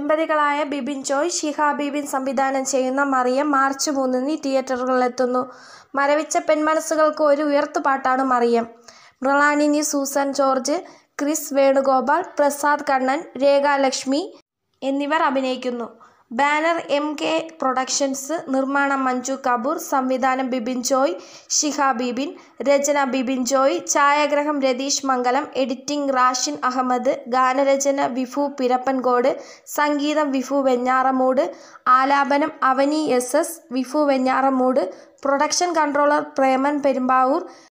ദമ്പതികളായ ബിബിൻ ജോയ് ഷിഹ ബിബിൻ സംവിധാനം ചെയ്യുന്ന മറിയം മാർച്ച് മൂന്നിന് തിയേറ്ററുകളിലെത്തുന്നു മരവിച്ച പെൺമനസ്സുകൾക്ക് ഒരു ഉയർത്തുപാട്ടാണ് Mariyam Mrinalini Susan George Kris Venugopal Prasad Kannan Rekha Lakshmi എന്നിവർ അഭിനയിക്കുന്നു ബാനർ എം കെ പ്രൊഡക്ഷൻസ് നിർമ്മാണം മഞ്ജു കപൂർ സംവിധാനം ബിബിൻ ജോയ് ഷിഹ ബിബിൻ രചന ബിബിൻ ജോയ് ഛായാഗ്രഹം രതീഷ് മംഗലം എഡിറ്റിംഗ് റാഷിൻ അഹമ്മദ് ഗാനരചന വിഫു പിരപ്പൻകോട് സംഗീതം വിഫു വെഞ്ഞാറമൂട് ആലാപനം Avani S S Vifu Venjaramoodu production controller Preman Perumbavoor